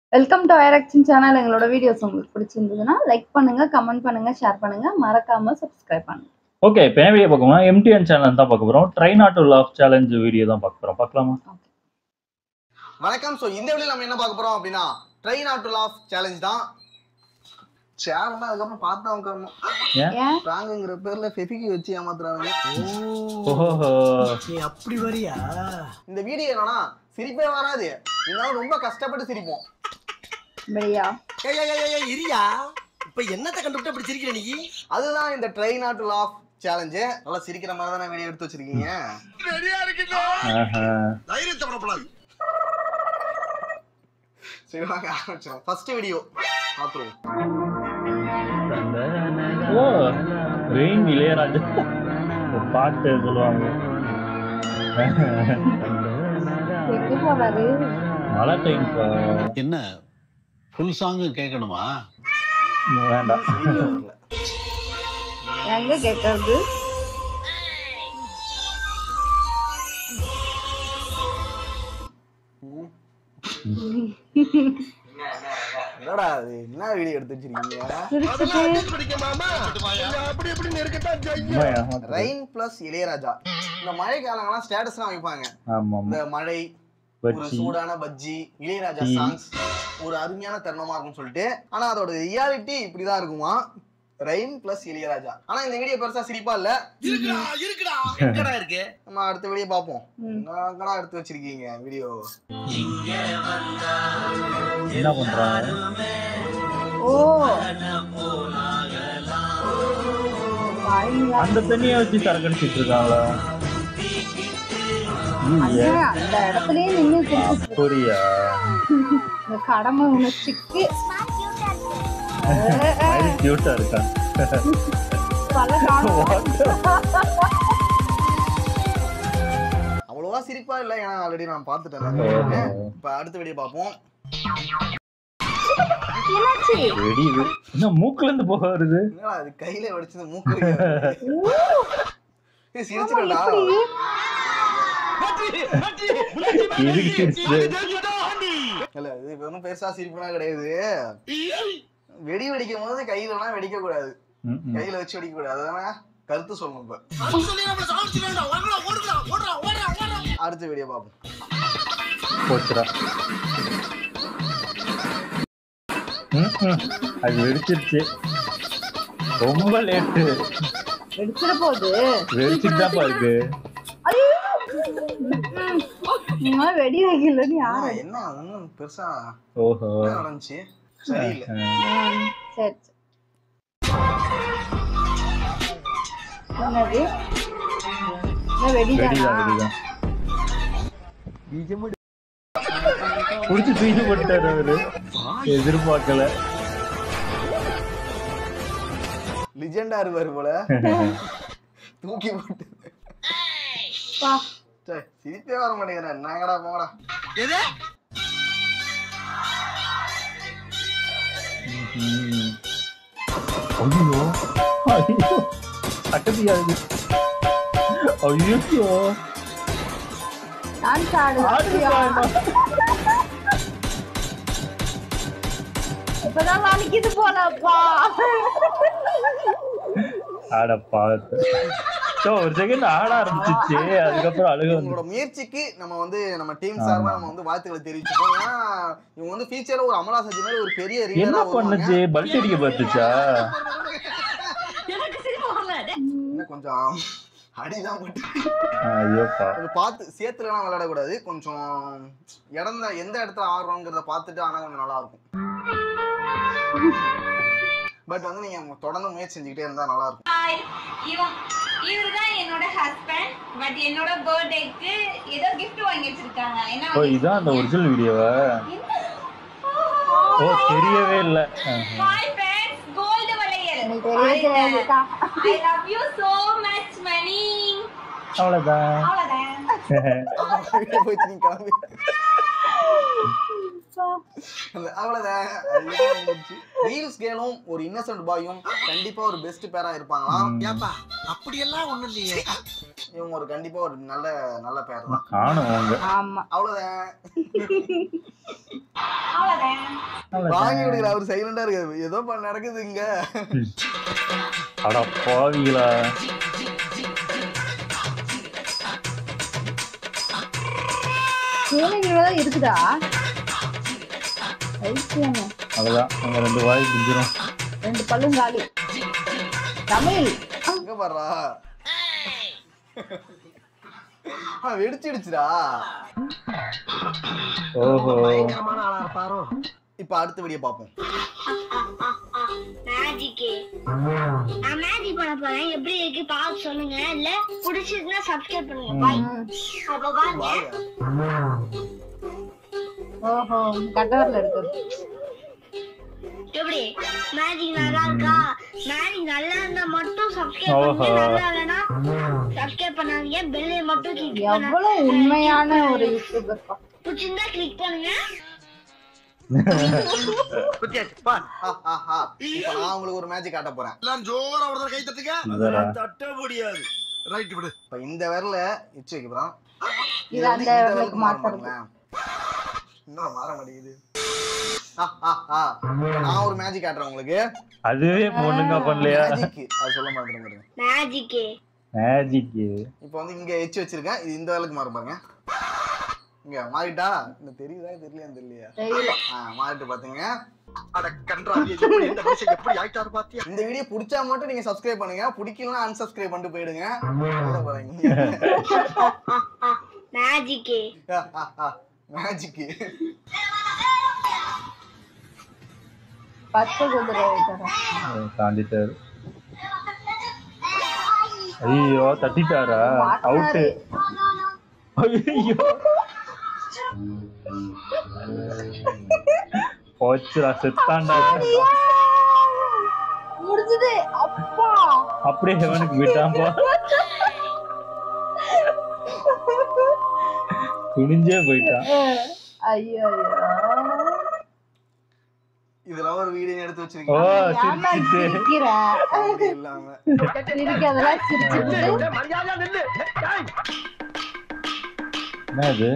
Welcome to ஐரக்ஷன் channel எங்களோட videos உங்களுக்கு பிடிச்சிருந்ததுன்னா லைக் பண்ணுங்க கமெண்ட் பண்ணுங்க ஷேர் பண்ணுங்க மறக்காம சப்ஸ்கிரைப் பண்ணுங்க ஓகே இப்போ என்ன வீடியோ பார்க்கணும் எம்டிஎன் சேனல் தான் பார்க்க போகிறோம் try not to love challenge video தான் பார்க்க போகிறோம் பார்க்கலாமா வணக்கம் ஸோ இந்த வீடியோ நம்ம என்ன பார்க்க போறோம் அப்படின்னா try not to laugh challenge தான் சேனல்னா அதுக்கப்புறம் பார்த்து தான் உட்காரணும் ஏன் ப்ராங்குங்கிற பேர்ல ஃபெபிக்கு வச்சு ஏமாத்துறாங்க ஓஹோ நீ அப்படி வரியா இந்த வீடியோ என்னன்னா சிரிப்பே வராது இருந்தாலும் ரொம்ப கஷ்டப்பட்டு சிரிப்போம் அப்படியா ஏய் ஏய், ஏய், ஏய், இரியா இப்ப என்னத்தை கண்டுபிட்டு அப்படி சிரிக்கிற நீ அதுதான் இந்த try not to laugh challenge நல்லா சிரிக்கிற மாதிரி தான் வீடியோ எடுத்து வச்சிருக்கீங்க ஆஹா. தைரியத்தை பரப்பலாது சரி வாங்க ஆரம்பிச்சிடும் ஃபர்ஸ்ட் வீடியோ பார்த்துருவோம் ஓ ரெயின் இளையராஜா ஒரு பாட்டு சொல்லுவாங்க எங்க போறாரு மழை டைம் என்ன ஃபுல் சாங் கேட்கணுமா வேண்டாம் வீடியோ வரல எங்க கேட்கறது என்னடா அது என்ன வீடியோ எடுத்து வச்சிருக்கீங்க சிரிச்சுட்டு அப்படி எப்படின்னு இருக்கட்டும் ரொம்ப ஏமாத்துறது. ரெயின் பிளஸ் இளையராஜா இந்த மழை காலங்கள்லாம் ஸ்டேட்டஸ்லாம் வைப்பாங்க ஆமா ஆமா இந்த மழை ஒரு பச்சி சூடான பஜ்ஜி இளையராஜா டீ. சாங்ஸ் ஒரு அருமையான தருணமா இருக்கும்னு சொல்லிட்டு ஆனா அதோட ரியாலிட்டி இப்படிதான் இருக்குமா ரெயின் பிளஸ் இளையராஜா ஆனா இந்த வீடியோ பெருசா சிரிப்பா இல்ல இருக்குடா இருக்குடா எங்கடா இருக்கு நம்ம அடுத்த வீடியோ பார்ப்போம் ம். எங்கடா எடுத்து வச்சிருக்கீங்க வீடியோ என்ன பண்றாங்க ஓ பாருங்களா அந்த தண்ணியை வச்சு சரக்கடிச்சிட்டு இருக்காங்களா ஐயே, அண்ணா, அந்த இடத்துலயே நின்னு சிரிச்சு புரியா இந்த கடமை உணர்ச்சிக்கு கியூட்டா இருக்கா பல காலம் அவ்வளவா சிரிப்பா இல்ல ஏன்னா ஆல்ரெடி நான் பார்த்துட்டேன் ஓஹோ. இப்ப அடுத்த வீடியோ பார்ப்போம் என்னாச்சு வெடியுது என்ன மூக்குல இருந்து போக வருது என்னடா அது கையில வடிச்சது மூக்கு வழியா வருது. ஏய், சிரிச்சிட்டேன்டா எதுக்கு சிரிச்சு இல்ல இது ஒன்றும் பெருசா சிரிப்புலாம் கிடையாது வெடி வெடிக்கும் போது கையில எல்லாம் வெடிக்க கூடாது ம், ம். கையில வச்சு வெடிக்க கூடாது அதானே கருத்து சொல்லணும் இப்ப அது சொல்லி நம்மள சாவடிச்சு வேண்டாம் ஓடுறா ஓடுறா ஓடுறா ஓடுறா ஓடுறா அடுத்த வீடியோ பார்ப்போம் போச்சுடா ம், ம். அது வெடிச்சிருச்சு ரொம்ப லேட்டு வெடிச்சிட போகுது வெடிச்சிட்டு தான்ப்பா இருக்கு இந்த மாதிரி வெடி வைக்கலன்னு ஆ, யாரு என்ன ஒன்றும் பெருசா ஓஹோ என்ன நடந்துச்சு சரியில்லை ஆ. சரி சரி என்னது என்ன வெடிதானா வெடிதான் வெடிதான் புடிச்சு தூக்கி போட்டாரு அவரு எதிர்பார்க்கல லிஜெண்டா இருப்பாரு போல தூக்கி போட்டு பா சே, சிரிப்பே வர மாட்டேங்கிறேன் என்னங்கடா போங்கடா எது ம். ஐயோ ஐயோ அட்டதியாது ஐயோ டான்ஸ் ஆடு இப்பதான் வலிக்குது போலப்பா ஆட பார்த்து சோ ஒரு செகண்ட் ஆட ஆரம்பிச்சிச்சு அதுக்கப்புறம் அழுக வந்து உங்களோட முயற்சிக்கு நம்ம வந்து நம்ம டீம் சார்பா நம்ம வந்து வாழ்த்துக்களை தெரிவிச்சுக்கோம் ஏன்னா இவங்க வந்து ஃபியூச்சர்ல ஒரு அமலா சஜி மாதிரி ஒரு பெரிய என்ன ரீடரா பண்ணுச்சு பல்ட் அடிக்க பார்த்துச்சா இன்னும் கொஞ்சம் அடிதான் போட்டு ஐயோப்பா கொஞ்சம் பார்த்து சேத்துலலாம் விளையாடக்கூடாது கொஞ்சம் இடம் எந்த இடத்துல ஆடுறோங்கிறத பார்த்துட்டு ஆனா கொஞ்சம் நல்லா இருக்கும் பட் வந்து நீங்க தொடர்ந்து முயற்சி செஞ்சுக்கிட்டே இருந்தா நல்லா இருக்கும் ஹாய் இவன் இவர்தான் என்னோட ஹஸ்பண்ட் பட் என்னோட பர்த்டேக்கு ஏதோ gift வாங்கி வச்சிருக்காங்க என்ன ஓ வாங்கி இதான் அந்த ஒரிஜினல் வீடியோவா ஓ தெரியவே இல்ல ஆஹா. ஹாய் ஃப்ரெண்ட்ஸ் கோல்ட் வளையல் எனக்கு தெரியவே தெரியாதுக்கா I love you so much மணி அவ்வளவுதான் அவ்வளவுதான் போயிட்டு நீங்க கிளம்பி அந்த- அவ்வளவுதான் ரீல்ஸ் கேலும் ஒரு இன்னசென்ட் பாயும் கண்டிப்பா ஒரு பெஸ்ட் பேரா இருப்பாங்களாம் ம். ஏப்பா அப்படியெல்லாம் ஒண்ணும் இல்லையே இவங்க ஒரு கண்டிப்பா ஒரு நல்ல நல்ல பேர் தான் காணும் அவங்க ஆமா அவ்வளவுதான் அவ்வளவுதான் வாங்கி கொடுக்குற அவர் சைலண்டா இருக்காரு ஏதோ பண்ண நடக்குது இங்க அட பாவிகளா தான் இருக்குதா ஐக்கியங்க. அவ்வளவுதான் அங்க ரெண்டு வாய் பிஞ்சிரும் ரெண்டு பல்லும் காலி தமிழ் எங்க பாடுறா ஆ, வெடிச்சிடுச்சுடா ஓஹோ பயங்கரமான ஆளா இருப்பாரோ இப்ப அடுத்த வீடியோ பார்ப்போம் மேஜிக் நான் மேஜிக் பண்ண போறேன் எப்படி இருக்கு பார்த்து சொல்லுங்க இல்ல பிடிச்சிருக்குன்னா சப்ஸ்கிரைப் பண்ணுங்க பாய் அப்ப பாருங்க வாங்க. ஓஹோ கட்டவரில் இருக்கு எப்படி மேஜிக் நல்லா இருக்கா மேஜிக் நல்லா இருந்தா மட்டும் சப்ஸ்கிரைப் ஓஹோ. பண்ணுங்க நல்லா இல்லைன்னா சப்ஸ்கிரைப் பண்ணாதீங்க பெல்லை மட்டும் கிளிக் பண்ணுங்க எவ்வளவு உண்மையான ஒரு யூடியூபர் பிடிச்சிருந்தா கிளிக் பண்ணுங்க குத்தியாச்சு பா ஆ, ஆ, ஆ. இப்ப நான் உங்களுக்கு ஒரு மேஜிக் காட்ட போறேன் எல்லாம் ஜோரா ஒரு தடவை கை தட்டுங்க இதரா தட்ட முடியாது ரைட் விடு இப்ப இந்த விரல எச்சு வைக்க போறோம் இது அந்த விரலுக்கு மாத்துறது. இன்னும் மாற மாட்டேங்குது ஆ, ஆ, ஆ. இப்ப நான் ஒரு மேஜிக் காட்டுறேன் உங்களுக்கு அதுவே பொண்ணுங்க பண்ணலையா மேஜிக் அது சொல்ல மாட்டேன் பாருங்க மேஜிக் மேஜிக் இப்போ வந்து இங்க எச்சு வச்சிருக்கேன் இது இந்த வேலைக்கு மாறும் பாருங்க இங்க மாறிட்டா இந்த தெரியுதா தெரியலையான்னு தெரியலையா தெரியல ஆ மாறிட்டு பாத்துங்க அட கன்றாவி எப்படி இந்த மனுஷன் எப்படி ஆயிட்டாரு பாத்தியா இந்த வீடியோ பிடிச்சா மட்டும் நீங்க சப்ஸ்கிரைப் பண்ணுங்க பிடிக்கலனா unsubscribe பண்ணிட்டு போயிடுங்க என்ன போறீங்க மேஜிக் மேஜிக் பச்சை குதிரை தரேன் தாண்டிட்டாரு ஐயோ தட்டிட்டாரா அவுட்டு ஐயோ போச்சுடா செத்தாண்டா முடிஞ்சது அப்பா அப்படியே ஹெவனுக்கு விட்டாம்பா துணிஞ்சே போயிட்டான் ஐயோ ஐயோ இதெல்லாம் ஒரு வீடியோ எடுத்து ஓ வச்சிருக்கீங்க ஏன்டா சிரிச்சிட்டு சிரிக்கிறேன் அப்படி இல்லாம சிரிக்கிறதெல்லாம் சிரிச்சுட்டு மரியாதையா நில்லு ஏய், என்னது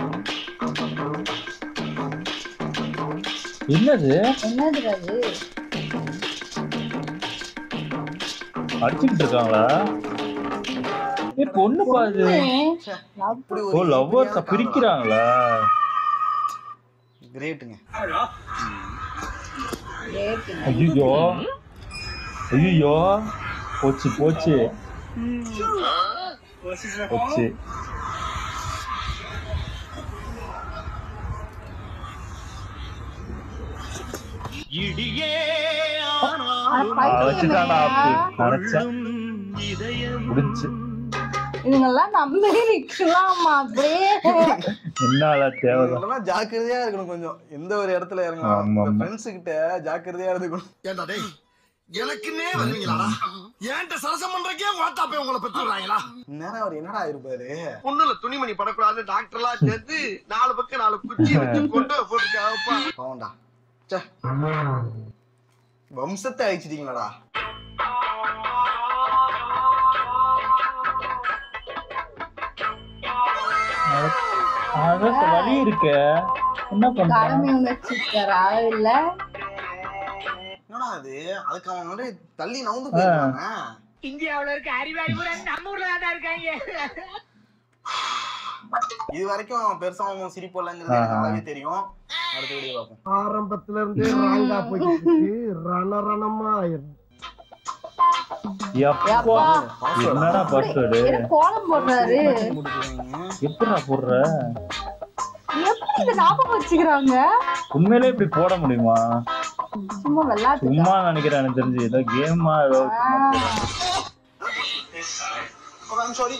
என்னது என்னது அது அடிச்சுக்கிட்டு இருக்காங்களா ஏ பொண்ணு பாது இப்படி ஓ லவ்வர்ஸ பிரிக்கிறாங்களா கிரேட்டுங்க ஐயோ ஐயோ போச்சு போச்சு போச்சு வச்சுட்டாண்டா ஆப்பு நினைச்சேன் முடிஞ்சு இதுங்கெல்லாம் நம்பி நிக்கலாமா அப்படியே என்னால தேவைதான் இதெல்லாம் ஜாக்கிரதையா இருக்கணும் கொஞ்சம் எந்த ஒரு இடத்துல ஆமா, இறங்கலாம் ஆமா. ஃப்ரெண்ட்ஸ் கிட்ட ஜாக்கிரதையா இருந்துக்கணும் ஏன்டா டேய் எனக்குன்னே வருவீங்களாடா ஏன்ட்ட சரசம் பண்றக்கே வாத்தா போய் உங்களை பெற்றுறாங்களா நேரம் அவர் என்னடா இருப்பாரு ஒண்ணுல துணிமணி படக்கூடாது டாக்டர் எல்லாம் சேர்த்து நாலு பக்கம் நாலு குச்சி வச்சு கொண்டு போட்டுருக்காப்பா பாவம்டா ச்சே வம்சத்தை அழிச்சிட்டீங்களாடா அதான் வழி இருக்க என்ன பண்றான் கடமை உணர்ச்சி தரா இல்ல என்னடா அது அதுக்கு அவன் வந்து தள்ளி நவுந்து போயிருக்காங்க இந்தியாவுல இருக்க அறிவாளி பூரா நம்ம ஊர்ல தான் இருக்காங்க இது வரைக்கும் அவன் பெருசா அவன் சிரிப்போலங்கிறது எனக்கு நல்லாவே தெரியும் அடுத்த வீடியோ பார்ப்போம் ஆரம்பத்துல இருந்தே ராங்கா போயிட்டு ரண ரணமா எப்பா என்னடா பாஸ்வேர்டு என்ன கோலம் போடுறாரு எப்படிடா போடுற எப்படி இதை ஞாபகம் வச்சுக்கிறாங்க உண்மையிலே இப்படி போட முடியுமா சும்மா விளையாட்டு சும்மா நினைக்கிறேன் எனக்கு தெரிஞ்சு ஏதோ கேமா ஏதோ சாரி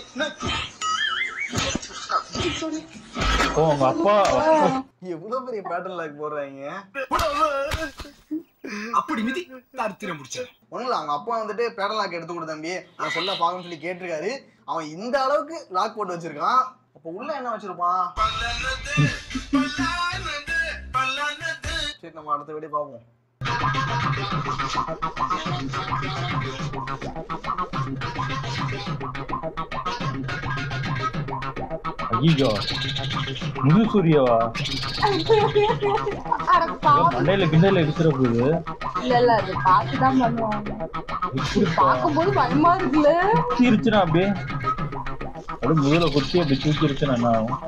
ஓ உங்க அப்பா எவ்வளவு பெரிய பேட்டர்ன் லாக் போடுறாங்க அப்படி மிதி தரித்திரம் முடிச்ச ஒண்ணும் இல்ல அவங்க அப்பா வந்துட்டு பேட்டர்ன் லாக் எடுத்து கொடு தம்பி நான் சொல்ல பார்க்கணும்னு சொல்லி கேட்டிருக்காரு அவன் இந்த அளவுக்கு லாக் போட்டு வச்சிருக்கான் அப்ப உள்ள என்ன வச்சிருப்பான் சரி நம்ம அடுத்த வீடியோ பார்ப்போம் ஐயோ முது சூரியவா அட பாவம். மண்டையில கிண்டையில இருக்கிற போது இல்ல இல்ல அது பார்த்துதான் பண்ணுவாங்க இப்படி பார்க்கும்போது பயமா இருக்குல்ல குத்திருச்சுன்னா அப்படியே அப்படியே முதல குத்தி அப்படி தூக்கிருச்சுன்னா என்ன ஆகும்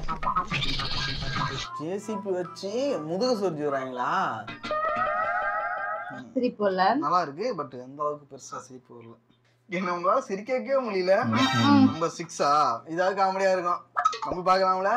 ஜேசிபி வச்சு முதுகு சொரிஞ்சு வராங்களா சிரிப்பு இல்ல நல்லா இருக்கு பட் எந்த அளவுக்கு பெருசா சிரிப்பு வரல என்ன உங்களால சிரிக்கவே முடியல ரொம்ப சிக்ஸா இதாவது காமெடியா இருக்கும் நம்ம பாக்கலாம்ல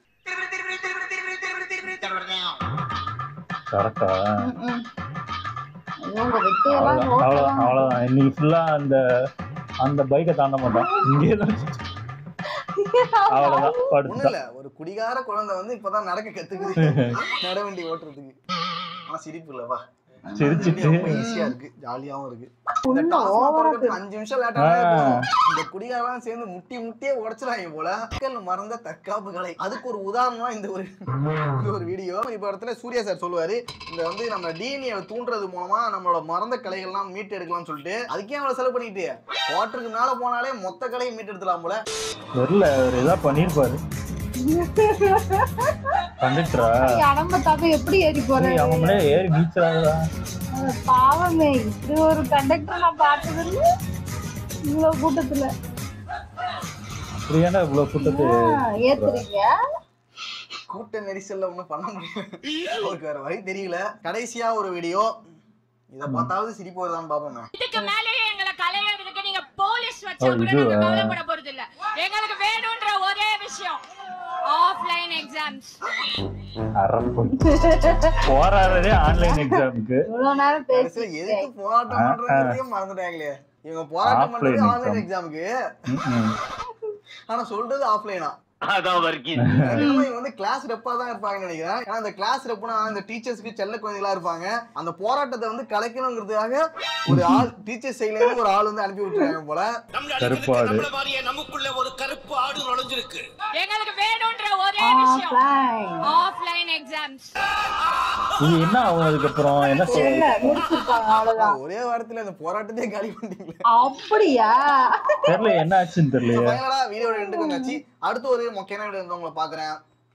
கரெக்டா ம்ம். ஐயோ, உங்க வெட்டையெல்லாம் அவ்வளவுதான் அவ்வளவுதான் அவ்வளவுதான் இன்னைக்கு ஃபுல்லா அந்த அந்த பைக்கை தாண்ட மாட்டான் இங்கே தான் அவ்வளவுதான் ஒண்ணும் படுத்துட்டான் இல்ல ஒரு குடிகார குழந்தை வந்து இப்பதான் நடக்க கத்துக்குது நடவண்டி ஓட்டுறதுக்கு ஆனா சிரிப்பு இல்லவா சிரிச்சிட்டு ரொம்ப ஈஸியா இருக்கு ஜாலியாவும் இருக்கு இந்த டாஸ் திறக்கிறதுக்கு அஞ்சு நிமிஷம் லேட் ஆனா இந்த குடிகாரெல்லாம் சேர்ந்து முட்டி முட்டியே உடைச்சிடாங்க போல மக்கள் மறந்த தற்காப்பு கலை அதுக்கு ஒரு உதாரணமா இந்த ஒரு இந்த ஒரு வீடியோ இப்ப இடத்துல சூர்யா சார் சொல்லுவாரு இந்த வந்து நம்ம டிஎன்ஏ தூண்டுறது மூலமா நம்மளோட மறந்த கலைகள்லாம் மீட்டு எடுக்கலாம்னு சொல்லிட்டு அதுக்கே அவ்வளவு செலவு பண்ணிட்டு குவார்டருக்கு மேல போனாலே மொத்த கலையை மீட்டு எடுத்துலாம் போல தெரியல அவர் ஏதாவது பண்ணிருப்பாரு கண்டக்டரா அடம்ப தாக்க எப்படி ஏறி போறேன் அவன் முன்னாடி ஏறி நீச்சலாதா பாவமே இப்படி ஒரு கண்டக்டர் நான் பார்த்தது இல்ல இவ்வளவு கூட்டத்துல அப்படி ஏன்டா இவ்வளவு கூட்டத்து ஆ, ஏத்துறீங்க கூட்ட நெரிசல்ல ஒண்ணும் பண்ண முடியல அவருக்கு வேற வழி தெரியல கடைசியா ஒரு வீடியோ இத பார்த்தாவது சிரிப்பு வருதான்னு பாப்போமே இதுக்கு மேலேயே எங்களை கலையறதுக்கு நீங்க போலீஸ் வச்சா ஓ, கூட இதுவா? நாங்க கவலைப்பட போறது இல்ல எங்களுக்கு வேணும்ன்ற ஒரே விஷயம் ஆஃப்லைன் எக்ஸாம்ஸ் அரப்பு போறாதே ஆன்லைன் எக்ஸாமுக்கு இவ்வளவு நேரம் பேசி கடைசியில எதுக்கு போராட்டம் பண்றதையும் மறந்துட்டாங்களே இவங்க போராட்டம் Offline பண்றது exam. ஆன்லைன் எக்ஸாமுக்கு ஆனா சொல்றது ஆஃப்லைனா அதான் வரைக்கும் இவங்க வந்து கிளாஸ் ரெப்பா தான் இருப்பாங்கன்னு நினைக்கிறேன் ஏன்னா அந்த கிளாஸ் ரெப்னா இந்த டீச்சர்ஸ்க்கு செல்ல குழந்தைகளா இருப்பாங்க அந்த போராட்டத்தை வந்து கலைக்கணுங்கிறதுக்காக ஒரு ஆள் டீச்சர் சைட்ல இருந்து ஒரு ஆள் வந்து அனுப்பி விட்டுருக்காங்க போல கருப்பாடு நமக்குள்ள ஒரு கருப்பு ஆடு நுழைஞ்சிருக்கு எங்களுக்கு வேணும்ன்ற ஒரே விஷயம் ஆஃப்லைன் ஆஃப்லைன் எக்ஸாம்ஸ் இது என்ன ஆகும் அதுக்கப்புறம் என்ன இல்ல சொல்ல முடிச்சிருப்பாங்க அவ்வளவுதான் ஒரே வாரத்துல இந்த போராட்டத்தையே காலி பண்ணிட்டீங்களே அப்படியா தெரியல என்ன ஆச்சுன்னு தெரியல ஃபைனலா வீடியோ ரெண்டு வந்தாச்சு அடுத்து ஒரு மொக்கையான வீடியோ வந்து உங்களை பாக்குறேன்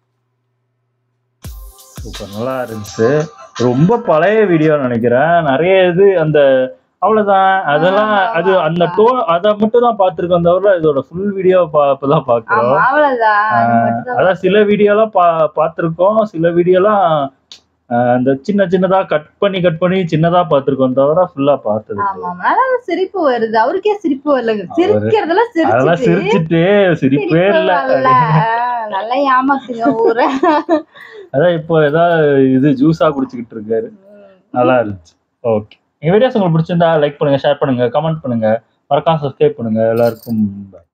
சூப்பர் நல்லா இருந்துச்சு ரொம்ப பழைய வீடியோ நினைக்கிறேன் நிறைய இது அந்த அவ்வளவுதான் அதெல்லாம் அது அந்த டோ அதை மட்டும் தான் பார்த்திருக்கோம் தவிர இதோட ஃபுல் வீடியோ இப்பதான் பாக்குறோம் ஆமா அவ்வளவுதான் அது மட்டும்தான் அதான் சில வீடியோலாம் பா பார்த்துருக்கோம் சில வீடியோலாம் அந்த சின்ன சின்னதா கட் பண்ணி கட் பண்ணி சின்னதா பார்த்திருக்கோம் தவிர ஃபுல்லா பார்த்தது ஆமா கிடையாது. ஆமா. நல்லா சிரிப்பு வருது அவருக்கே சிரிப்பு வரல சிரிக்கிறதெல்லாம் அதெல்லாம் சிரிச்சிட்டு சிரிச்சுட்டு சிரிப்பே சிரிப்பு இல்ல வரல. நல்லா ஏமாத்துங்க ஊரை அதான் இப்போ ஏதாவது இது ஜூஸா குடிச்சுக்கிட்டு இருக்காரு நல்லா இருந்துச்சு ஓகே எங்க வீடியோஸ் உங்களுக்கு பிடிச்சிருந்தா லைக் பண்ணுங்க ஷேர் பண்ணுங்க கமெண்ட் பண்ணுங்க மறக்காம சப்ஸ்கிரைப் பண்ணுங்க எல்லாருக்கும் bye.